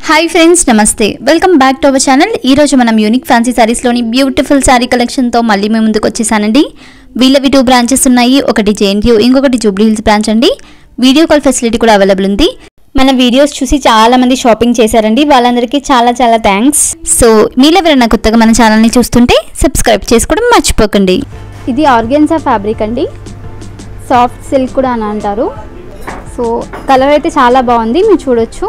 hi friends నమస్తే welcome back to our channel ఈరోజు మనం యూనిక్ ఫ్యాన్సీ శారీస్లోని బ్యూటిఫుల్ శారీ కలెక్షన్తో మళ్ళీ మేము ముందుకు వచ్చేసానండి వీళ్ళవి టూ బ్రాంచెస్ ఉన్నాయి ఒకటి జేఎన్టీయూ ఇంకొకటి జూబ్లీ హిల్స్ బ్రాంచ్ అండి వీడియో కాల్ ఫెసిలిటీ కూడా అవైలబుల్ ఉంది మన వీడియోస్ చూసి చాలా మంది షాపింగ్ చేశారండి వాళ్ళందరికీ చాలా చాలా థ్యాంక్స్ సో మీరు ఎవరైనా కొత్తగా మన ఛానల్ని చూస్తుంటే సబ్స్క్రైబ్ చేసుకోవడం మర్చిపోకండి ఇది ఆర్గెన్సా ఫ్యాబ్రిక్ అండి సాఫ్ట్ సిల్క్ కూడా అని అంటారు సో కలర్ అయితే చాలా బాగుంది మీరు చూడొచ్చు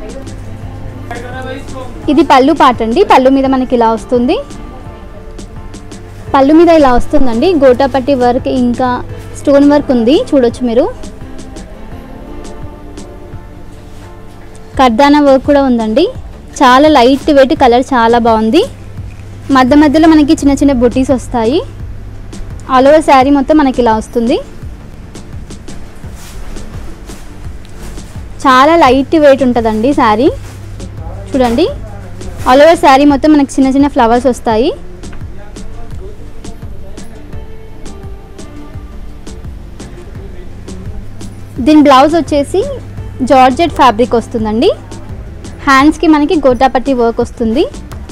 ఇది పళ్ళు పాట అండి పళ్ళు మీద మనకి ఇలా వస్తుంది పళ్ళు మీద ఇలా వస్తుందండి గోటాపట్టి వర్క్ ఇంకా స్టోన్ వర్క్ ఉంది చూడొచ్చు మీరు కర్దానా వర్క్ కూడా ఉందండి చాలా లైట్ వెయిట్ కలర్ చాలా బాగుంది మధ్య మధ్యలో మనకి చిన్న చిన్న బుటీస్ వస్తాయి ఆల్ ఓవర్ శారీ మొత్తం మనకి ఇలా వస్తుంది చాలా లైట్ వెయిట్ ఉంటుందండి శారీ చూడండి ఆల్ ఓవర్ శారీ మొత్తం మనకి చిన్న చిన్న ఫ్లవర్స్ వస్తాయి దీని బ్లౌజ్ వచ్చేసి జార్జెట్ ఫ్యాబ్రిక్ వస్తుందండి హ్యాండ్స్కి మనకి గోటాపట్టి వర్క్ వస్తుంది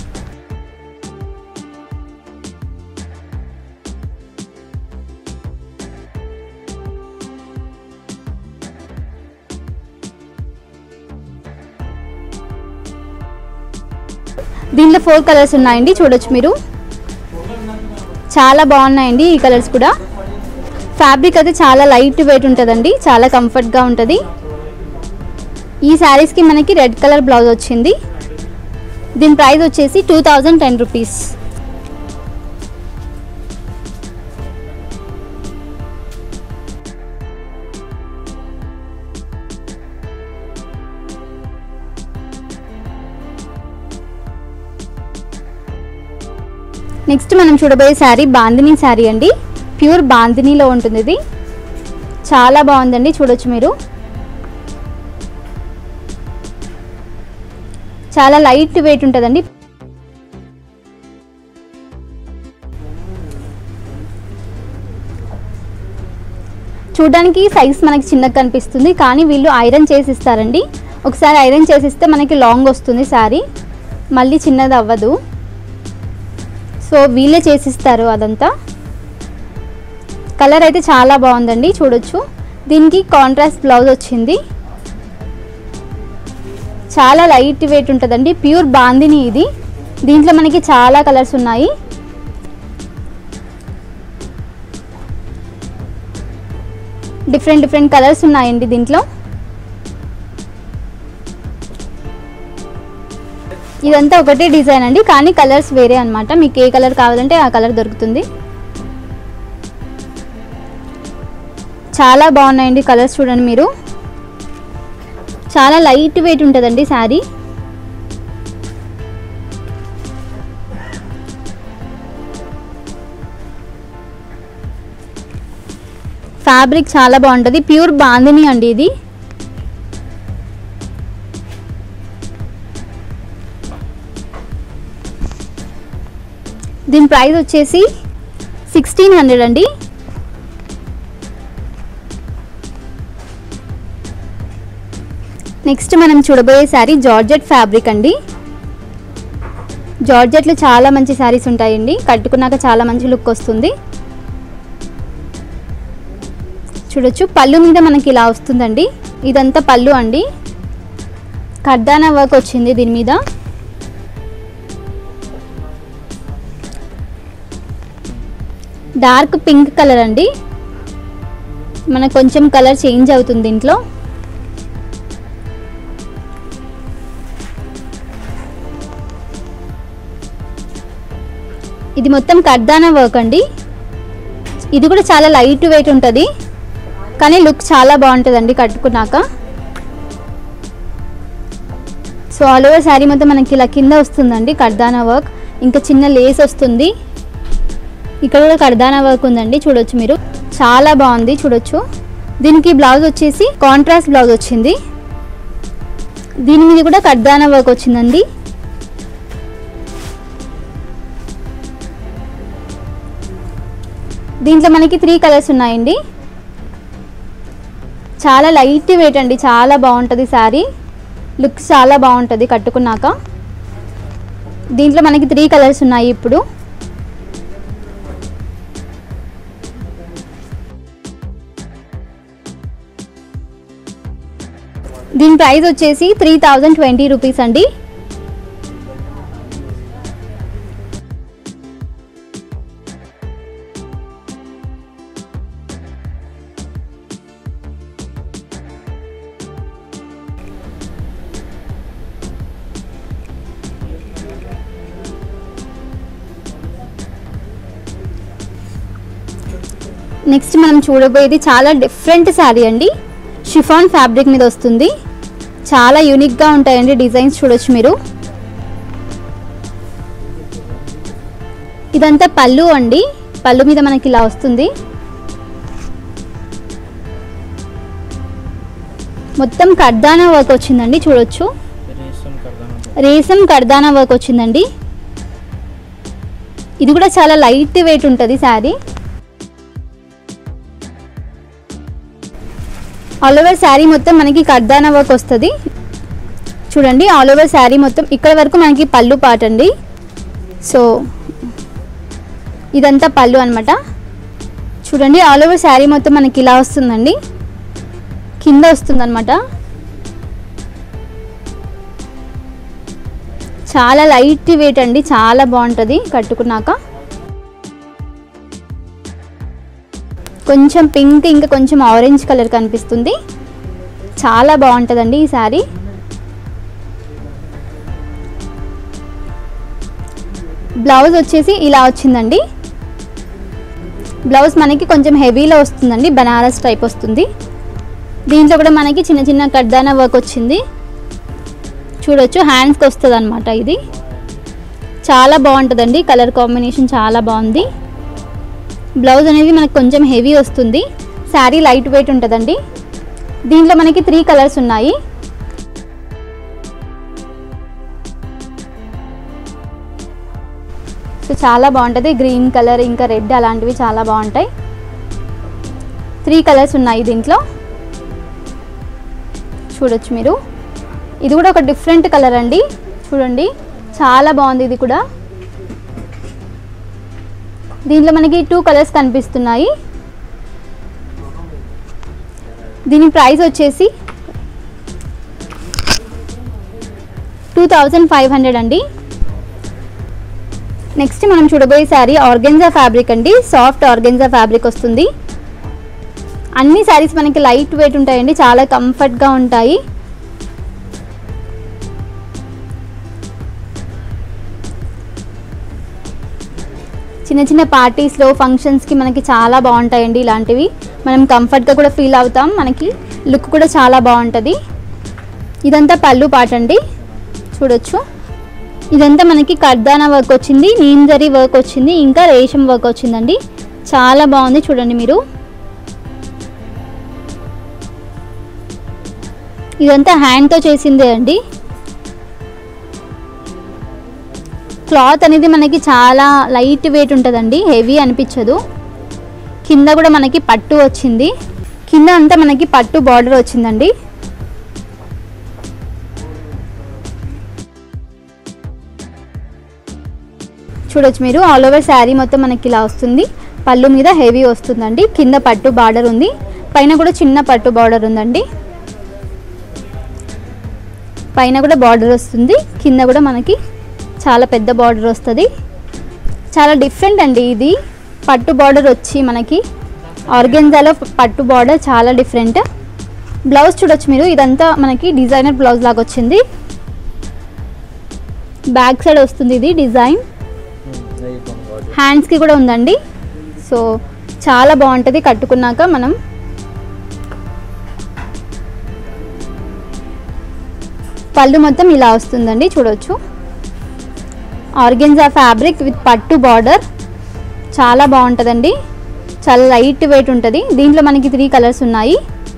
దీనిలో ఫోర్ కలర్స్ ఉన్నాయండి చూడొచ్చు మీరు చాలా బాగున్నాయండి ఈ కలర్స్ కూడా ఫ్యాబ్రిక్ అయితే చాలా లైట్ వెయిట్ ఉంటుందండి చాలా కంఫర్ట్గా ఉంటుంది ఈ శారీస్కి మనకి రెడ్ కలర్ బ్లౌజ్ వచ్చింది దీని ప్రైస్ వచ్చేసి two thousand ten rupees next మనం చూడబోయే శారీ బాందిని శారీ అండి ప్యూర్ బాందినీలో ఉంటుంది ఇది చాలా బాగుందండి చూడొచ్చు మీరు చాలా లైట్ వెయిట్ ఉంటుందండి చూడడానికి సైజ్ మనకి చిన్నగా కనిపిస్తుంది కానీ వీళ్ళు ఐరన్ చేసి ఇస్తారండి ఒకసారి ఐరన్ చేసిస్తే మనకి లాంగ్ వస్తుంది శారీ మళ్ళీ చిన్నది అవ్వదు సో వీళ్ళే చేసిస్తారు అదంతా కలర్ అయితే చాలా బాగుందండి చూడొచ్చు దీనికి కాంట్రాస్ట్ బ్లౌజ్ వచ్చింది చాలా లైట్ వెయిట్ ఉంటుందండి ప్యూర్ బాందిని ఇది దీంట్లో మనకి చాలా కలర్స్ ఉన్నాయి డిఫరెంట్ డిఫరెంట్ కలర్స్ ఉన్నాయండి దీంట్లో ఇదంతా ఒకటే డిజైన్ అండి కానీ కలర్స్ వేరే అన్నమాట మీకు ఏ కలర్ కావాలంటే ఆ కలర్ దొరుకుతుంది చాలా బాగున్నాయండి కలర్స్ చూడండి మీరు చాలా లైట్ వెయిట్ ఉంటుందండి శారీ ఫ్యాబ్రిక్ చాలా బాగుంటుంది ప్యూర్ బాందిని అండి ఇది దీని ప్రైస్ వచ్చేసి సిక్స్టీన్ హండ్రెడ్ అండి నెక్స్ట్ మనం చూడబోయే శారీ జార్జెట్ ఫ్యాబ్రిక్ అండి జార్జెట్లో చాలా మంచి శారీస్ ఉంటాయండి కట్టుకున్నాక చాలా మంచి లుక్ వస్తుంది చూడొచ్చు పళ్ళు మీద మనకి ఇలా వస్తుందండి ఇదంతా పళ్ళు అండి కర్దానా వర్క్ వచ్చింది దీని మీద డార్క్ పింక్ కలర్ అండి మనకు కొంచెం కలర్ చేంజ్ అవుతుంది దీంట్లో ఇది మొత్తం కర్దానా వర్క్ అండి ఇది కూడా చాలా లైట్ వెయిట్ ఉంటుంది కానీ లుక్ చాలా బాగుంటుందండి కట్టుకున్నాక సో ఆల్ ఓవర్ శారీ మొత్తం మనకి ఇలా కింద వస్తుందండి కర్దానా వర్క్ ఇంకా చిన్న లేస్ వస్తుంది ఇక్కడ కూడా కర్దానా వర్క్ ఉందండి చూడొచ్చు మీరు చాలా బాగుంది చూడొచ్చు దీనికి బ్లౌజ్ వచ్చేసి కాంట్రాస్ట్ బ్లౌజ్ వచ్చింది దీని మీద కూడా కర్దానా వర్క్ వచ్చిందండి దీంట్లో మనకి త్రీ కలర్స్ ఉన్నాయండి చాలా లైట్ వెయిట్ అండి చాలా బాగుంటుంది శారీ లుక్ చాలా బాగుంటుంది కట్టుకున్నాక దీంట్లో మనకి త్రీ కలర్స్ ఉన్నాయి ఇప్పుడు దీని ప్రైస్ వచ్చేసి త్రీ థౌజండ్ ట్వంటీ రూపీస్ అండి నెక్స్ట్ మనం చూడబోయేది చాలా డిఫరెంట్ శారీ అండి షిఫాన్ ఫ్యాబ్రిక్ మీద వస్తుంది చాలా యూనిక్గా ఉంటాయండి డిజైన్స్ చూడొచ్చు మీరు ఇదంతా పళ్ళు అండి పళ్ళు మీద మనకి ఇలా వస్తుంది మొత్తం కర్దానా వర్క్ వచ్చిందండి చూడొచ్చు రేషం కర్దానా రేసం కర్దానా వర్క్ వచ్చిందండి ఇది కూడా చాలా లైట్ వెయిట్ ఉంటుంది శారీ ఆల్ ఓవర్ శారీ మొత్తం మనకి కర్దానా వర్క్ వస్తుంది చూడండి ఆల్ ఓవర్ శారీ మొత్తం ఇక్కడ వరకు మనకి పళ్ళు పాట అండి సో ఇదంతా పళ్ళు అనమాట చూడండి ఆల్ ఓవర్ శారీ మొత్తం మనకి ఇలా వస్తుందండి కింద వస్తుందన్నమాట చాలా లైట్ వెయిట్ అండి చాలా బాగుంటుంది కట్టుకున్నాక కొంచెం పింక్ ఇంకా కొంచెం ఆరెంజ్ కలర్ కనిపిస్తుంది చాలా బాగుంటుందండి ఈ శారీ బ్లౌజ్ వచ్చేసి ఇలా వచ్చిందండి బ్లౌజ్ మనకి కొంచెం హెవీలో వస్తుందండి బనారస్ టైప్ వస్తుంది దీంట్లో కూడా మనకి చిన్న చిన్న కడ్దానా వర్క్ వచ్చింది చూడొచ్చు హ్యాండ్స్కి వస్తుంది అనమాట ఇది చాలా బాగుంటుందండి కలర్ కాంబినేషన్ చాలా బాగుంది బ్లౌజ్ అనేది మనకు కొంచెం హెవీ వస్తుంది శారీ లైట్ వెయిట్ ఉంటుందండి దీంట్లో మనకి త్రీ కలర్స్ ఉన్నాయి సో చాలా బాగుంటుంది గ్రీన్ కలర్ ఇంకా రెడ్ అలాంటివి చాలా బాగుంటాయి త్రీ కలర్స్ ఉన్నాయి దీంట్లో చూడొచ్చు మీరు ఇది కూడా ఒక డిఫరెంట్ కలర్ అండి చూడండి చాలా బాగుంది ఇది కూడా దీంట్లో మనకి టూ కలర్స్ కనిపిస్తున్నాయి దీని ప్రైస్ వచ్చేసి టూ థౌజండ్ ఫైవ్ హండ్రెడ్ అండి నెక్స్ట్ మనం చూడబోయే శారీ ఆర్గెన్జా ఫ్యాబ్రిక్ అండి సాఫ్ట్ ఆర్గెన్జా ఫ్యాబ్రిక్ వస్తుంది అన్ని శారీస్ మనకి లైట్ వెయిట్ ఉంటాయండి చాలా కంఫర్ట్గా ఉంటాయి చిన్న చిన్న పార్టీస్లో ఫంక్షన్స్కి మనకి చాలా బాగుంటాయండి ఇలాంటివి మనం కంఫర్ట్గా కూడా ఫీల్ అవుతాం మనకి లుక్ కూడా చాలా బాగుంటుంది ఇదంతా పళ్ళు పాట అండి చూడొచ్చు ఇదంతా మనకి కర్దానా వర్క్ వచ్చింది నీంజరీ వర్క్ వచ్చింది ఇంకా రేషం వర్క్ వచ్చిందండి చాలా బాగుంది చూడండి మీరు ఇదంతా హ్యాండ్తో చేసిందే అండి క్లాత్ అనేది మనకి చాలా లైట్ వెయిట్ ఉంటుందండి హెవీ అనిపించదు కింద కూడా మనకి పట్టు వచ్చింది కింద అంతా మనకి పట్టు బార్డర్ వచ్చిందండి చూడొచ్చు మీరు ఆల్ ఓవర్ శారీ మొత్తం మనకి ఇలా వస్తుంది పళ్ళు మీద హెవీ వస్తుందండి కింద పట్టు బార్డర్ ఉంది పైన కూడా చిన్న పట్టు బార్డర్ ఉందండి పైన కూడా బార్డర్ వస్తుంది కింద కూడా మనకి చాలా పెద్ద బార్డర్ వస్తుంది చాలా డిఫరెంట్ అండి ఇది పట్టు బార్డర్ వచ్చి మనకి ఆర్గెన్జాలో పట్టు బార్డర్ చాలా డిఫరెంట్ బ్లౌజ్ చూడొచ్చు మీరు ఇదంతా మనకి డిజైనర్ బ్లౌజ్ లాగా వచ్చింది బ్యాక్ సైడ్ వస్తుంది ఇది డిజైన్ హ్యాండ్స్కి కూడా ఉందండి సో చాలా బాగుంటుంది కట్టుకున్నాక మనం పళ్ళు మొత్తం ఇలా వస్తుందండి చూడొచ్చు ఆర్గెన్జా ఫ్యాబ్రిక్ విత్ పట్టు బార్డర్ చాలా బాగుంటుందండి చాలా లైట్ వెయిట్ ఉంటుంది దీంట్లో మనకి త్రీ కలర్స్ ఉన్నాయి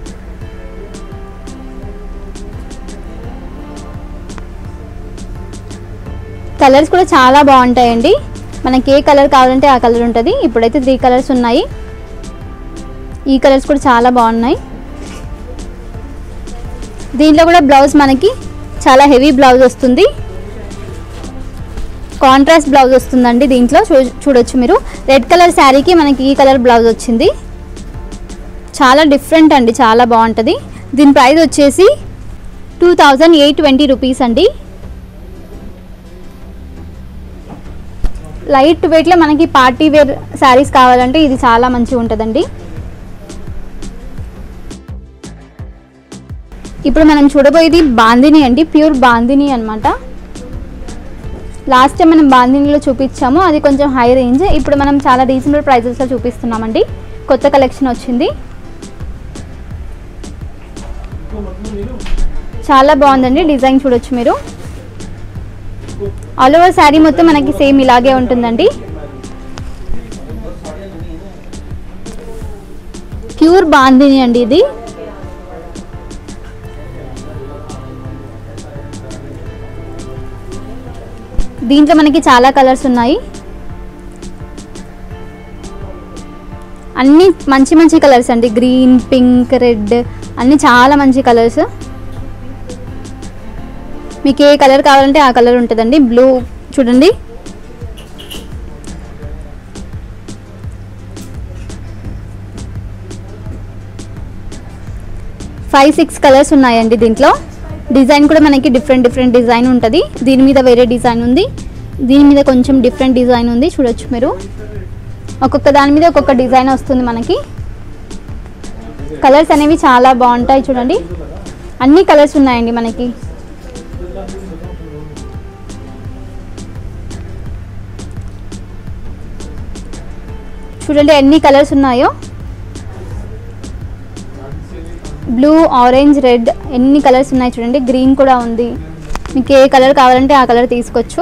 కలర్స్ కూడా చాలా బాగుంటాయండి మనకి ఏ కలర్ కావాలంటే ఆ కలర్ ఉంటుంది ఇప్పుడైతే త్రీ కలర్స్ ఉన్నాయి ఈ కలర్స్ కూడా చాలా బాగున్నాయి దీంట్లో కూడా బ్లౌజ్ మనకి చాలా హెవీ బ్లౌజ్ వస్తుంది కాంట్రాస్ట్ బ్లౌజ్ వస్తుందండి దీంట్లో చూ చూడొచ్చు మీరు రెడ్ కలర్ శారీకి మనకి ఈ కలర్ బ్లౌజ్ వచ్చింది చాలా డిఫరెంట్ అండి చాలా బాగుంటుంది దీని ప్రైస్ వచ్చేసి two thousand eight twenty rupees అండి లైట్ వెయిట్లో మనకి పార్టీ వేర్ శారీస్ కావాలంటే ఇది చాలా మంచిగా ఉంటుందండి ఇప్పుడు మనం చూడబోయేది బాందిని అండి ప్యూర్ బాందిని అనమాట లాస్ట్ టైం మనం బాందినిలో చూపించాము అది కొంచెం హై రేంజ్ ఇప్పుడు మనం చాలా రీజనబుల్ ప్రైజెస్లో చూపిస్తున్నామండి కొత్త కలెక్షన్ వచ్చింది చాలా బాగుందండి డిజైన్ చూడొచ్చు మీరు ఆల్ ఓవర్ శారీ మొత్తం మనకి సేమ్ ఇలాగే ఉంటుందండి ప్యూర్ బాందిని అండి ఇది దీంట్లో మనకి చాలా కలర్స్ ఉన్నాయి అన్ని మంచి మంచి కలర్స్ అండి గ్రీన్ పింక్ రెడ్ అన్ని చాలా మంచి కలర్స్ మీకు ఏ కలర్ కావాలంటే ఆ కలర్ ఉంటుందండి బ్లూ చూడండి ఫైవ్ సిక్స్ కలర్స్ ఉన్నాయండి దీంట్లో డిజైన్ కూడా మనకి డిఫరెంట్ డిఫరెంట్ డిజైన్ ఉంటుంది దీని మీద వేరే డిజైన్ ఉంది దీని మీద కొంచెం డిఫరెంట్ డిజైన్ ఉంది చూడొచ్చు మీరు ఒక్కొక్క దాని మీద ఒక్కొక్క డిజైన్ వస్తుంది మనకి కలర్స్ అనేవి చాలా బాగుంటాయి చూడండి అన్ని కలర్స్ ఉన్నాయండి మనకి చూడండి ఎన్ని కలర్స్ ఉన్నాయో బ్లూ ఆరెంజ్ రెడ్ ఎన్ని కలర్స్ ఉన్నాయి చూడండి గ్రీన్ కూడా ఉంది మీకు ఏ కలర్ కావాలంటే ఆ కలర్ తీసుకోవచ్చు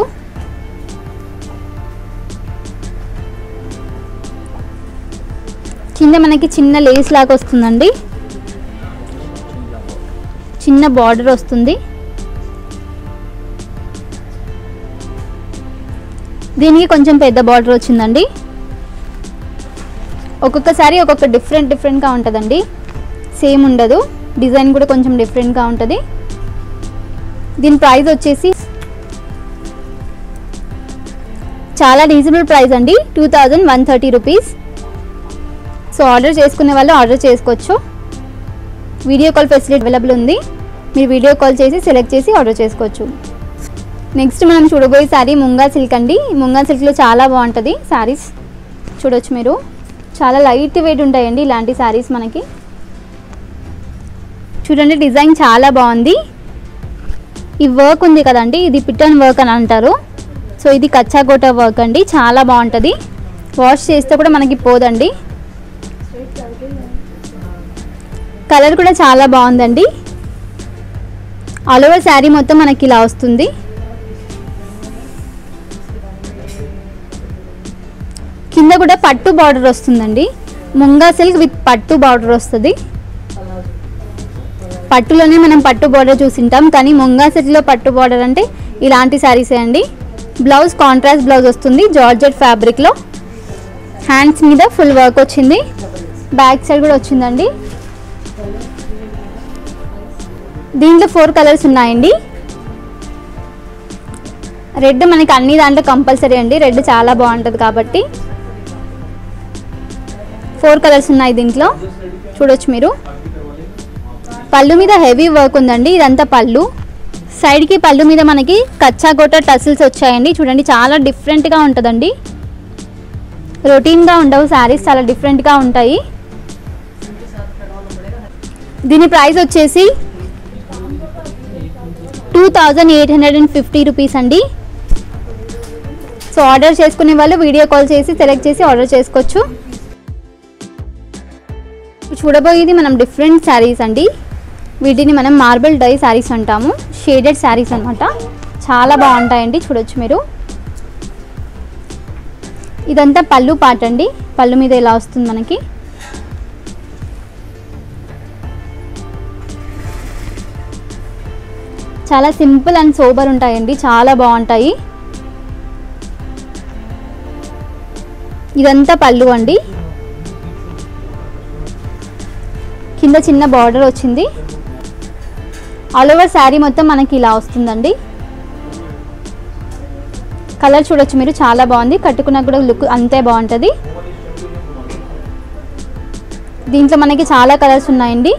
కింద మనకి చిన్న లేస్ లాగా వస్తుందండి చిన్న బార్డర్ వస్తుంది దీనికి కొంచెం పెద్ద బార్డర్ వచ్చిందండి ఒక్కొక్కసారి ఒక్కొక్క డిఫరెంట్ డిఫరెంట్గా ఉంటుందండి సేమ్ ఉండదు డిజైన్ కూడా కొంచెం డిఫరెంట్గా ఉంటుంది దీని ప్రైస్ వచ్చేసి చాలా రీజనబుల్ ప్రైస్ అండి two thousand one thirty rupees so order చేసుకునే వాళ్ళు ఆర్డర్ చేసుకోవచ్చు వీడియో కాల్ ఫెసిలిటీ అవైలబుల్ ఉంది మీరు వీడియో కాల్ చేసి సెలెక్ట్ చేసి ఆర్డర్ చేసుకోవచ్చు నెక్స్ట్ మనం చూడబోయే శారీ ముంగా సిల్క్ అండి ముంగా సిల్క్లో చాలా బాగుంటుంది శారీస్ చూడొచ్చు మీరు చాలా లైట్ వెయిట్ ఉంటాయండి ఇలాంటి శారీస్ మనకి చూడండి డిజైన్ చాలా బాగుంది ఈ వర్క్ ఉంది కదండి ఇది పిట్టన్ వర్క్ అని అంటారు సో ఇది కచ్చాకోట వర్క్ అండి చాలా బాగుంటుంది వాష్ చేస్తే కూడా మనకి పోదండి కలర్ కూడా చాలా బాగుందండి ఆల్ ఓవర్ శారీ మొత్తం మనకి ఇలా వస్తుంది కింద కూడా పట్టు బార్డర్ వస్తుందండి ముంగా సిల్క్ విత్ పట్టు బార్డర్ వస్తుంది పట్టులోనే మనం పట్టు బార్డర్ చూసింటాం కానీ ముంగా సిల్క్లో పట్టు బార్డర్ అంటే ఇలాంటి శారీసే అండి బ్లౌజ్ కాంట్రాస్ట్ బ్లౌజ్ వస్తుంది జార్జెట్ ఫ్యాబ్రిక్లో హ్యాండ్స్ మీద ఫుల్ వర్క్ వచ్చింది బ్యాక్ సైడ్ కూడా వచ్చిందండి దీంట్లో ఫోర్ కలర్స్ ఉన్నాయండి రెడ్ మనకి అన్ని దాంట్లో కంపల్సరీ అండి రెడ్ చాలా బాగుంటుంది కాబట్టి ఫోర్ కలర్స్ ఉన్నాయి దీంట్లో చూడొచ్చు మీరు పళ్ళు మీద హెవీ వర్క్ ఉందండి ఇదంతా పళ్ళు సైడ్కి పళ్ళు మీద మనకి కచ్చా గోట టసిల్స్ వచ్చాయండి చూడండి చాలా డిఫరెంట్గా ఉంటుందండి రొటీన్గా ఉండవు శారీస్ చాలా డిఫరెంట్గా ఉంటాయి దీని ప్రైస్ వచ్చేసి two thousand eight hundred and fifty rupees అండి సో ఆర్డర్ చేసుకునే వాళ్ళు వీడియో కాల్ చేసి సెలెక్ట్ చేసి ఆర్డర్ చేసుకోవచ్చు ఇప్పుడు చూడబోయేది మనం డిఫరెంట్ శారీస్ అండి వీటిని మనం మార్బుల్ డై శారీస్ అంటాము షేడెడ్ శారీస్ అనమాట చాలా బాగుంటాయండి చూడొచ్చు మీరు ఇదంతా పళ్ళు పాట అండి పళ్ళు మీద ఇలా వస్తుంది మనకి చాలా సింపుల్ అండ్ సోబర్ ఉంటాయండి చాలా బాగుంటాయి ఇదంతా పళ్ళు అండి కింద చిన్న బార్డర్ వచ్చింది ఆల్ ఓవర్ శారీ మొత్తం మనకి ఇలా వస్తుందండి కలర్ చూడొచ్చు మీరు చాలా బాగుంది కట్టుకున్నా కూడా లుక్ అంతే బాగుంటుంది దీంట్లో మనకి చాలా కలర్స్ ఉన్నాయండి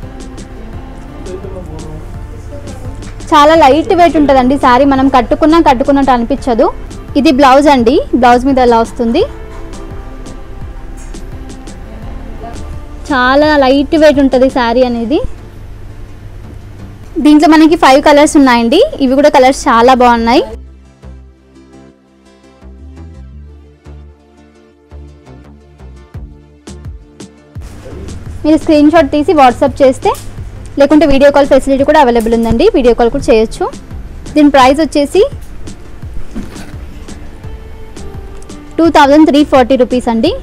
చాలా లైట్ వెయిట్ ఉంటుందండి శారీ మనం కట్టుకున్నా కట్టుకున్నట్టు అనిపించదు ఇది బ్లౌజ్ అండి బ్లౌజ్ మీద ఎలా వస్తుంది చాలా లైట్ వెయిట్ ఉంటుంది శారీ అనేది దీంట్లో మనకి ఫైవ్ కలర్స్ ఉన్నాయండి ఇవి కూడా కలర్స్ చాలా బాగున్నాయి మీరు స్క్రీన్ షాట్ తీసి వాట్సాప్ చేస్తే లేకుంటే వీడియో కాల్ ఫెసిలిటీ కూడా అవైలబుల్ ఉందండి వీడియో కాల్ కూడా చేయొచ్చు దీని ప్రైస్ వచ్చేసి two thousand three forty rupees అండి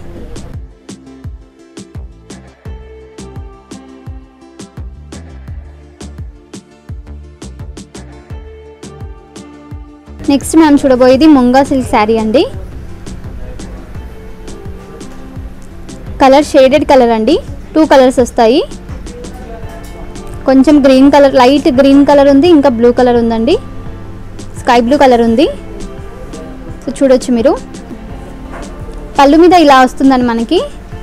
నెక్స్ట్ మనం చూడబోయేది ముంగా సిల్క్ శారీ అండి కలర్ షేడెడ్ కలర్ అండి టూ కలర్స్ వస్తాయి కొంచెం green colour light green colour ఉంది ఇంకా బ్లూ కలర్ ఉందండి స్కై బ్లూ కలర్ ఉంది సో చూడొచ్చు మీరు పళ్ళు మీద ఇలా వస్తుందండి మనకి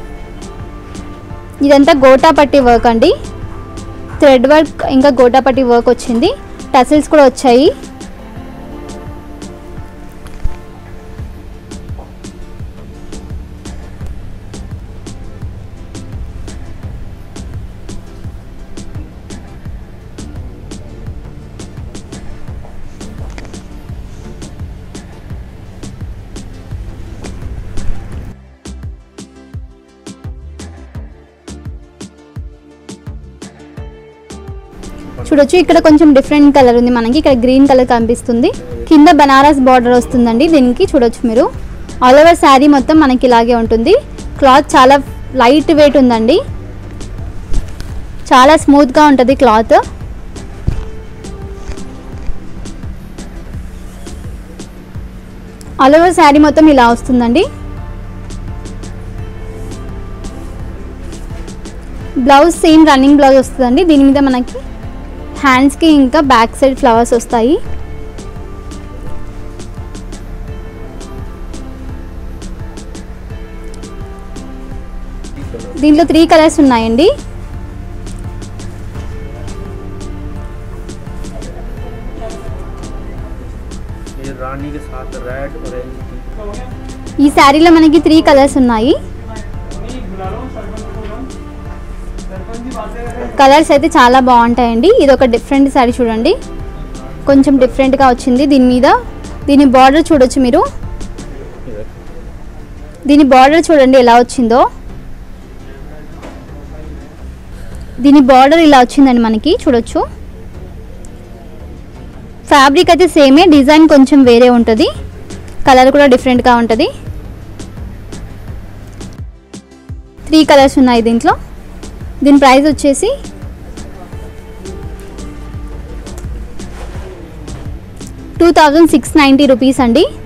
ఇదంతా గోటాపట్టి వర్క్ అండి థ్రెడ్ వర్క్ ఇంకా గోటాపట్టి వర్క్ వచ్చింది టసిల్స్ కూడా వచ్చాయి చూడొచ్చు ఇక్కడ కొంచెం డిఫరెంట్ కలర్ ఉంది మనకి ఇక్కడ గ్రీన్ కలర్ కనిపిస్తుంది కింద బనారస్ బార్డర్ వస్తుందండి దీనికి చూడొచ్చు మీరు ఆల్ ఓవర్ శారీ మొత్తం మనకి ఇలాగే ఉంటుంది క్లాత్ చాలా లైట్ వెయిట్ ఉందండి చాలా స్మూత్గా ఉంటుంది క్లాత్ ఆల్ ఓవర్ శారీ మొత్తం ఇలా వస్తుందండి బ్లౌజ్ సేమ్ రన్నింగ్ బ్లౌజ్ వస్తుందండి దీని మీద మనకి హ్యాండ్స్కి ఇంకా బ్యాక్ సైడ్ ఫ్లవర్స్ వస్తాయి దీంట్లో త్రీ కలర్స్ ఉన్నాయండి ये रानी के साथ रेड ऑरेंज ఈ శారీలో మనకి త్రీ కలర్స్ ఉన్నాయి కలర్స్ అయితే చాలా బాగుంటాయండి ఇది ఒక డిఫరెంట్ శారీ చూడండి కొంచెం డిఫరెంట్గా వచ్చింది దీని మీద దీని బార్డర్ చూడొచ్చు మీరు దీని బార్డర్ చూడండి ఎలా వచ్చిందో దీని బార్డర్ ఇలా వచ్చిందండి మనకి చూడొచ్చు ఫ్యాబ్రిక్ అయితే సేమే డిజైన్ కొంచెం వేరే ఉంటుంది కలర్ కూడా డిఫరెంట్గా ఉంటుంది త్రీ కలర్స్ ఉన్నాయి దీంట్లో దీని ప్రైస్ వచ్చేసి two thousand six ninety rupees అండి